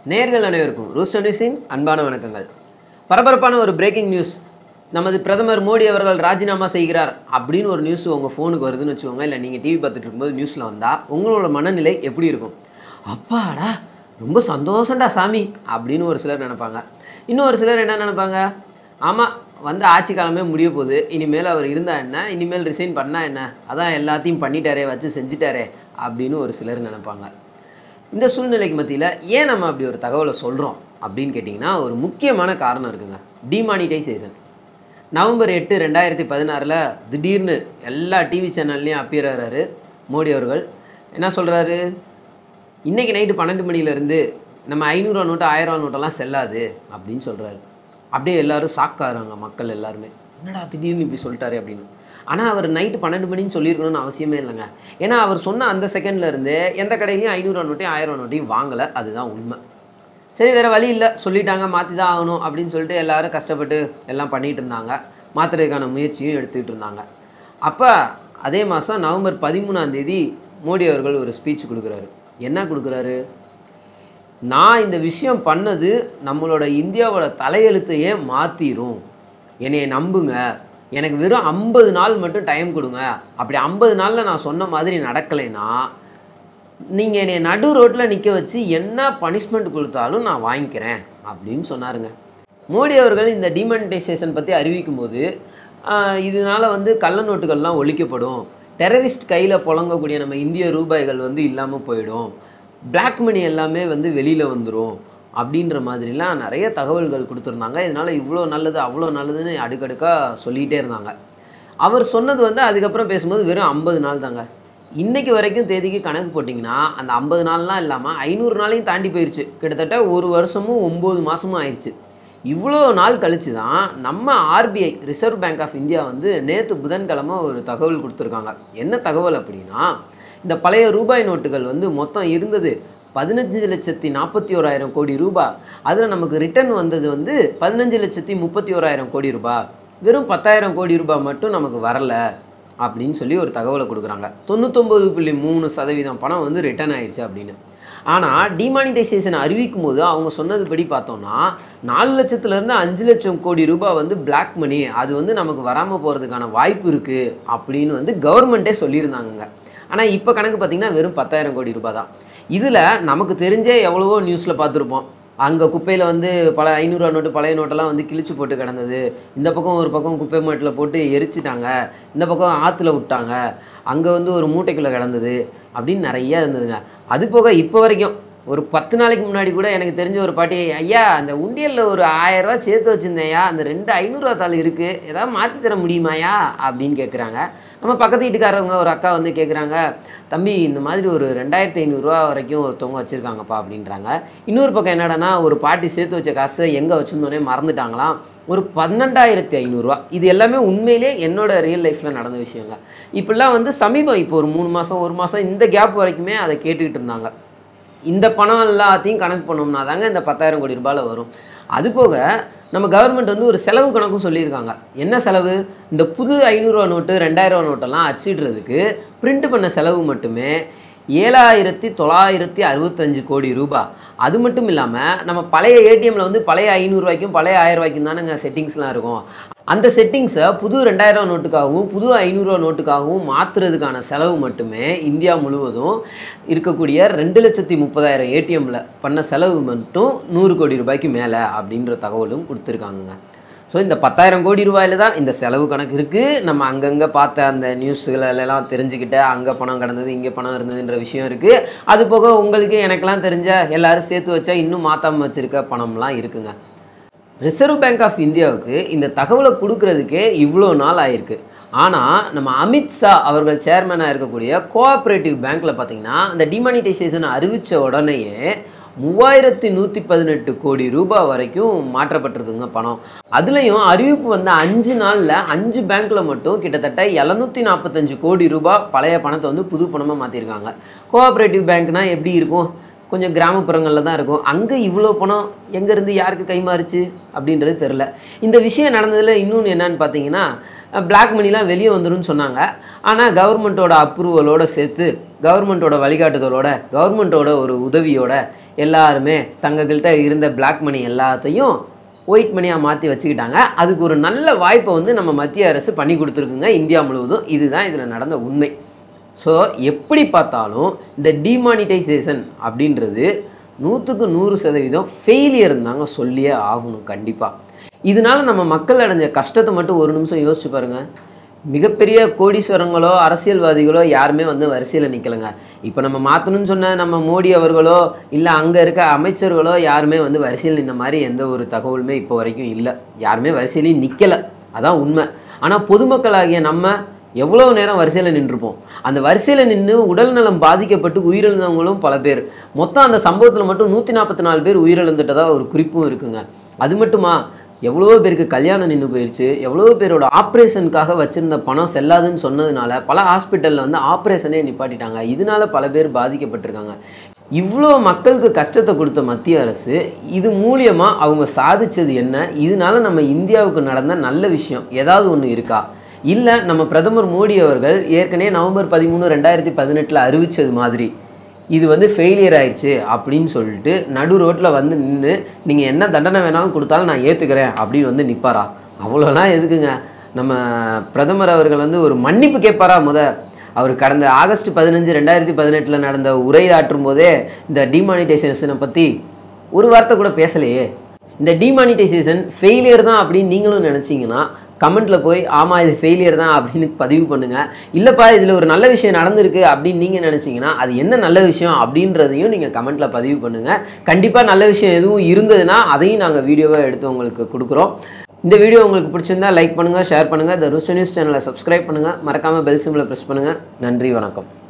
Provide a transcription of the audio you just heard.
நேர்கள் அனைவருக்கும் ரூஸ்டர் நியூஸின் அன்பான வணக்கங்கள் பரபரப்பான ஒரு பிரேக்கிங் நியூஸ் நமது பிரதமர் மோடி அவர்கள் ராஜினாமா செய்கிறார் அப்படின்னு ஒரு நியூஸ் உங்கள் ஃபோனுக்கு வருதுன்னு வச்சுக்கோங்க இல்லை நீங்கள் டிவி பார்த்துட்டு இருக்கும்போது நியூஸில் வந்தால் உங்களோட மனநிலை எப்படி இருக்கும் அப்பாடா ரொம்ப சந்தோஷம்டா சாமி அப்படின்னு ஒரு சிலர் நினைப்பாங்க இன்னும் ஒரு சிலர் என்ன நினைப்பாங்க ஆமாம் வந்து ஆட்சி காலமே முடிய போகுது இனிமேல் அவர் இருந்தா என்ன இனிமேல் ரிசைன் பண்ணா என்ன அதான் எல்லாத்தையும் பண்ணிட்டாரே வச்சு செஞ்சுட்டாரே அப்படின்னு ஒரு சிலர் நினைப்பாங்க இந்த சூழ்நிலைக்கு மத்தியில் ஏன் நம்ம அப்படி ஒரு தகவலை சொல்கிறோம் அப்படின்னு கேட்டிங்கன்னா ஒரு முக்கியமான காரணம் இருக்குங்க டிமானிட்டைசேஷன் நவம்பர் எட்டு ரெண்டாயிரத்தி பதினாறில் திடீர்னு எல்லா டிவி சேனல்லையும் அப்பியர் ஆகிறாரு மோடி அவர்கள் என்ன சொல்கிறாரு இன்றைக்கி நைட்டு பன்னெண்டு மணிலேருந்து நம்ம ஐநூறுவா நோட்டு ஆயிரம் ரூபா நோட்டெல்லாம் செல்லாது அப்படின்னு சொல்கிறாரு அப்படியே எல்லாரும் ஷாக் ஆகிறாங்க மக்கள் எல்லாருமே என்னடா திடீர்னு இப்படி சொல்லிட்டாரு அப்படின்னு ஆனால் அவர் நைட்டு பன்னெண்டு மணின்னு சொல்லியிருக்கணும்னு அவசியமே இல்லைங்க ஏன்னா அவர் சொன்ன அந்த செகண்ட்ல இருந்து எந்த கடையிலையும் ஐநூறுவா நோட்டையும் ஆயிரம் ரூபா நோட்டையும் வாங்கலை அதுதான் உண்மை சரி வேறு வழி இல்லை சொல்லிட்டாங்க மாற்றி தான் ஆகணும் அப்படின்னு சொல்லிட்டு எல்லாரும் கஷ்டப்பட்டு எல்லாம் பண்ணிகிட்டு இருந்தாங்க மாற்றுறதுக்கான முயற்சியும் எடுத்துக்கிட்டு இருந்தாங்க அப்போ அதே மாதம் நவம்பர் பதிமூணாம் தேதி மோடி அவர்கள் ஒரு ஸ்பீச் கொடுக்குறாரு என்ன கொடுக்குறாரு நான் இந்த விஷயம் பண்ணது நம்மளோட இந்தியாவோட தலையெழுத்தையே மாற்றிரும் என்னைய நம்புங்க எனக்கு வெறும் ஐம்பது நாள் மட்டும் டைம் கொடுங்க அப்படி ஐம்பது நாளில் நான் சொன்ன மாதிரி நடக்கலைன்னா நீங்கள் என்னை நடு ரோட்டில் நிற்க வச்சு என்ன பனிஷ்மெண்ட் கொடுத்தாலும் நான் வாங்கிக்கிறேன் அப்படின்னு சொன்னாருங்க மோடி அவர்கள் இந்த டிமானிட்டைசேஷன் பற்றி அறிவிக்கும் போது ஆஹ், இதனால வந்து கள்ள நோட்டுகள்லாம் ஒழிக்கப்படும் டெரரிஸ்ட் கையில் புழங்கக்கூடிய நம்ம இந்திய ரூபாய்கள் வந்து இல்லாமல் போயிடும் பிளாக் மணி எல்லாமே வந்து வெளியில் வந்துடும் அப்படின்ற மாதிரிலாம் நிறைய தகவல்கள் கொடுத்துருந்தாங்க இதனால் இவ்வளோ நல்லது அவ்வளோ நல்லதுன்னு அடுக்கடுக்காக சொல்லிகிட்டே இருந்தாங்க அவர் சொன்னது வந்து அதுக்கப்புறம் பேசும்போது வெறும் ஐம்பது நாள் தாங்க இன்னைக்கு வரைக்கும் தேதிக்கு கணக்கு போட்டிங்கன்னா அந்த ஐம்பது நாள்லாம் இல்லாமல் ஐநூறு நாளையும் தாண்டி போயிடுச்சு கிட்டத்தட்ட ஒரு வருஷமும் ஒம்பது மாதமும் ஆயிடுச்சு இவ்வளோ நாள் கழிச்சு தான் நம்ம RBI reserve bank of India வந்து நேற்று புதன்கிழமை ஒரு தகவல் கொடுத்துருக்காங்க என்ன தகவல் அப்படின்னா இந்த பழைய ரூபாய் நோட்டுகள் வந்து மொத்தம் இருந்தது பதினஞ்சு லட்சத்தி நாற்பத்தி ஓராயிரம் கோடி ரூபாய் அதில் நமக்கு ரிட்டர்ன் வந்தது வந்து பதினஞ்சு லட்சத்தி முப்பத்தி ஓராயிரம் கோடி ரூபாய் வெறும் பத்தாயிரம் கோடி ரூபாய் மட்டும் நமக்கு வரல அப்படின்னு சொல்லி ஒரு தகவலை கொடுக்குறாங்க தொண்ணூத்தொம்பது புள்ளி மூணு சதவீதம் பணம் வந்து ரிட்டர்ன் ஆயிடுச்சு அப்படின்னு ஆனால் டிமானிட்டைசேஷன் அறிவிக்கும் போது அவங்க சொன்னதுபடி பார்த்தோம்னா நாலு லட்சத்துலேருந்து அஞ்சு லட்சம் கோடி ரூபாய் வந்து பிளாக் மணி அது வந்து நமக்கு வராமல் போகிறதுக்கான வாய்ப்பு இருக்குது அப்படின்னு வந்து கவர்மெண்ட்டே சொல்லியிருந்தாங்கங்க ஆனால் இப்போ கணக்கு பார்த்தீங்கன்னா வெறும் பத்தாயிரம் கோடி ரூபாய் தான் இதில் நமக்கு தெரிஞ்சே எவ்வளவோ நியூஸில் பார்த்துருப்போம் அங்கே குப்பையில் வந்து பல ஐநூறுரூவா நோட்டு பழைய நோட்டெல்லாம் வந்து கிழிச்சு போட்டு கிடந்தது இந்த பக்கம் ஒரு பக்கம் குப்பை மேட்டில் போட்டு எரிச்சிட்டாங்க இந்த பக்கம் ஆற்றுல விட்டாங்க அங்கே வந்து ஒரு மூட்டைக்குள்ளே கிடந்தது அப்படின்னு நிறைய இருந்ததுங்க அது போக இப்போ வரைக்கும் ஒரு பத்து நாளைக்கு முன்னாடி கூட எனக்கு தெரிஞ்ச ஒரு பாட்டி ஐயா அந்த உண்டியலில் ஒரு ஆயிரம் ரூபாய் சேர்த்து வச்சுருந்தேன்யா அந்த ரெண்டு ஐநூறுரூவா தாள் இருக்குது ஏதாவது மாற்றி தர முடியுமாயா அப்படின்னு கேட்குறாங்க நம்ம பக்கத்து வீட்டுக்காரவங்க ஒரு அக்கா வந்து கேட்குறாங்க தம்பி இந்த மாதிரி ஒரு ரெண்டாயிரத்தி ஐநூறுரூவா வரைக்கும் ஒருத்தவங்க வச்சுருக்காங்கப்பா அப்படின்றாங்க இன்னொரு பக்கம் என்னடான்னா ஒரு பாட்டி சேர்த்து வச்ச காசை எங்கே வச்சுருந்தோன்னே மறந்துட்டாங்களாம் ஒரு பன்னெண்டாயிரத்தி ஐநூறுரூவா இது எல்லாமே உண்மையிலே என்னோட ரியல் லைஃப்பில் நடந்த விஷயங்க இப்படிலாம் வந்து சமீபம் இப்போ ஒரு மூணு மாதம் ஒரு மாதம் இந்த கேப் வரைக்குமே அதை கேட்டுக்கிட்டு இருந்தாங்க இந்த பணம் எல்லாத்தையும் கணக்கு பண்ணோம்னா தாங்க இந்த பத்தாயிரம் கோடி ரூபாயில் வரும் அது போக நம்ம கவர்மெண்ட் வந்து ஒரு செலவு கணக்கும் சொல்லியிருக்காங்க என்ன செலவு இந்த புது ஐநூறுரூவா நோட்டு ரெண்டாயிரம் நோட்டெல்லாம் அச்சிடுறதுக்கு பிரிண்ட் பண்ண செலவு மட்டுமே ஏழாயிரத்தி தொள்ளாயிரத்தி அறுபத்தஞ்சு கோடி ரூபாய் அது மட்டும் இல்லாமல் நம்ம பழைய ஏடிஎம்மில் வந்து பழைய ஐநூறுரூவாய்க்கும் பழைய ஆயிரம் ரூபாய்க்கும் தானேங்க செட்டிங்ஸ்லாம் இருக்கும் அந்த செட்டிங்ஸை புது ரெண்டாயிரம் நோட்டுக்காகவும் புது ஐநூறுரூவா நோட்டுக்காகவும் மாற்றுறதுக்கான செலவு மட்டுமே இந்தியா முழுவதும் இருக்கக்கூடிய ரெண்டு லட்சத்தி முப்பதாயிரம் ஏடிஎம்மில் பண்ண செலவு மட்டும் நூறு கோடி ரூபாய்க்கு மேலே அப்படின்ற தகவலும் கொடுத்துருக்காங்கங்க ஸோ இந்த பத்தாயிரம் கோடி ரூபாயில தான் இந்த செலவு கணக்கு இருக்குது நம்ம அங்கங்கே பார்த்த அந்த நியூஸ்களெல்லாம் தெரிஞ்சுக்கிட்ட அங்கே பணம் கிடந்தது இங்கே பணம் இருந்ததுன்ற விஷயம் இருக்குது அது போக உங்களுக்கு எனக்கெல்லாம் தெரிஞ்ச எல்லாரும் சேர்த்து வச்சா இன்னும் மாற்றாமல் வச்சுருக்க பணம்லாம் இருக்குங்க ரிசர்வ் பேங்க் ஆஃப் இந்தியாவுக்கு இந்த தகவலை கொடுக்கறதுக்கே இவ்வளோ நாள் ஆயிருக்கு ஆனால் நம்ம அமித்ஷா அவர்கள் சேர்மனாக இருக்கக்கூடிய கோஆப்ரேட்டிவ் பேங்க்கில் பார்த்தீங்கன்னா அந்த டிமானிட்டைசேஷன் அறிவித்த உடனேயே மூவாயிரத்தி நூற்றி பதினெட்டு கோடி ரூபாய் வரைக்கும் மாற்றப்பட்டிருக்குங்க பணம் அதுலேயும் அறிவிப்பு வந்த அஞ்சு நாளில் அஞ்சு பேங்க்கில் மட்டும் கிட்டத்தட்ட எழுநூற்றி நாற்பத்தஞ்சு கோடி ரூபாய் பழைய பணத்தை வந்து புது பணமாக மாற்றிருக்காங்க கோஆப்ரேட்டிவ் பேங்க்னா எப்படி இருக்கும் கொஞ்சம் கிராமப்புறங்களில் தான் இருக்கும் அங்கே இவ்வளோ பணம் எங்கேருந்து யாருக்கு கைமாறுச்சு அப்படின்றது தெரில இந்த விஷயம் நடந்ததில் இன்னொன்று என்னன்னு பார்த்தீங்கன்னா பிளாக் மணிலாம் வெளியே வந்துரும்னு சொன்னாங்க ஆனால் கவர்மெண்ட்டோட அப்ரூவலோட சேர்த்து கவர்மெண்ட்டோட வழிகாட்டுதலோட கவர்மெண்ட்டோட ஒரு உதவியோட எல்லாருமே தங்கக்கிட்ட இருந்த பிளாக் மணி எல்லாத்தையும் ஒயிட் மணியாக மாற்றி வச்சுக்கிட்டாங்க அதுக்கு ஒரு நல்ல வாய்ப்பை வந்து நம்ம மத்திய அரசு பண்ணி கொடுத்துருக்குங்க இந்தியா முழுவதும் இதுதான் இதில் நடந்த உண்மை ஸோ எப்படி பார்த்தாலும் இந்த டிமானிட்டைசேஷன் அப்படின்றது நூற்றுக்கு நூறு சதவீதம் ஃபெயிலியர் தாங்க சொல்லியே ஆகணும் கண்டிப்பாக இதனால நம்ம மக்கள் அடைஞ்ச கஷ்டத்தை மட்டும் ஒரு நிமிஷம் யோசிச்சு பாருங்க மிகப்பெரிய கோடீஸ்வரங்களோ அரசியல்வாதிகளோ யாருமே வந்து வரிசையில் நிற்கலைங்க இப்போ நம்ம மாற்றணும்னு சொன்ன நம்ம மோடி அவர்களோ இல்லை அங்கே இருக்க அமைச்சர்களோ யாருமே வந்து வரிசையில் நின்ன மாதிரி எந்த ஒரு தகவலுமே இப்போ வரைக்கும் இல்லை யாருமே வரிசையிலையும் நிற்கலை அதான் உண்மை ஆனால் பொதுமக்களாகிய நம்ம எவ்வளோ நேரம் வரிசையில் நின்றுப்போம் அந்த வரிசையில் நின்று உடல்நலம் பாதிக்கப்பட்டு உயிரிழந்தவங்களும் பல பேர் மொத்தம் அந்த சம்பவத்தில் மட்டும் நூற்றி நாற்பத்தி நாலு பேர் உயிரிழந்துட்டதா ஒரு குறிப்பும் இருக்குங்க அது மட்டுமா எவ்வளவோ பேருக்கு கல்யாணம் நின்று போயிடுச்சு எவ்வளவோ பேரோட ஆப்ரேஷனுக்காக வச்சிருந்த பணம் செல்லாதுன்னு சொன்னதுனால பல ஹாஸ்பிட்டலில் வந்து ஆப்ரேஷனே நிப்பாட்டிட்டாங்க இதனால பல பேர் பாதிக்கப்பட்டிருக்காங்க இவ்வளோ மக்களுக்கு கஷ்டத்தை கொடுத்த மத்திய அரசு இது மூலியமாக அவங்க சாதிச்சது என்ன இதனால நம்ம இந்தியாவுக்கு நடந்த நல்ல விஷயம் ஏதாவது ஒன்று இருக்கா இல்லை நம்ம பிரதமர் மோடி அவர்கள் ஏற்கனவே நவம்பர் பதிமூணு ரெண்டாயிரத்தி பதினெட்டில் அறிவித்தது மாதிரி இது வந்து ஃபெயிலியர் ஆயிடுச்சு அப்படின்னு சொல்லிட்டு நடு ரோட்டில் வந்து நின்று நீங்கள் என்ன தண்டனை வேணாலும் கொடுத்தாலும் நான் ஏற்றுக்கிறேன் அப்படின்னு வந்து நிற்பாரா அவ்வளோலாம் எதுக்குங்க நம்ம பிரதமர் அவர்கள் வந்து ஒரு மன்னிப்பு கேட்பாரா முத அவர் கடந்த ஆகஸ்ட் பதினஞ்சு ரெண்டாயிரத்தி பதினெட்டில் நடந்த உரையாற்றும் போதே இந்த டிமானிட்டைசேஷனை பற்றி ஒரு வார்த்தை கூட பேசலையே இந்த டிமானிட்டைசேஷன் ஃபெயிலியர் தான் அப்படின்னு நீங்களும் நினச்சிங்கன்னா கமெண்ட்டில் போய் ஆமாம் இது ஃபெயிலியர் தான் அப்படின்னு பதிவு பண்ணுங்கள் இல்லைப்பா இதில் ஒரு நல்ல விஷயம் நடந்திருக்கு அப்படின்னு நீங்கள் நினச்சிங்கன்னா அது என்ன நல்ல விஷயம் அப்படின்றதையும் நீங்கள் கமெண்ட்டில் பதிவு பண்ணுங்கள் கண்டிப்பாக நல்ல விஷயம் எதுவும் இருந்ததுன்னா அதையும் நாங்கள் வீடியோவாக எடுத்து உங்களுக்கு கொடுக்குறோம் இந்த வீடியோ உங்களுக்கு பிடிச்சிருந்தா லைக் பண்ணுங்கள் ஷேர் பண்ணுங்கள் இந்த ருஸ்ட் நியூஸ் சேனலை சப்ஸ்கிரைப் பண்ணுங்கள் மறக்காமல் பெல் சிம்பிளை ப்ரெஸ் பண்ணுங்கள் நன்றி வணக்கம்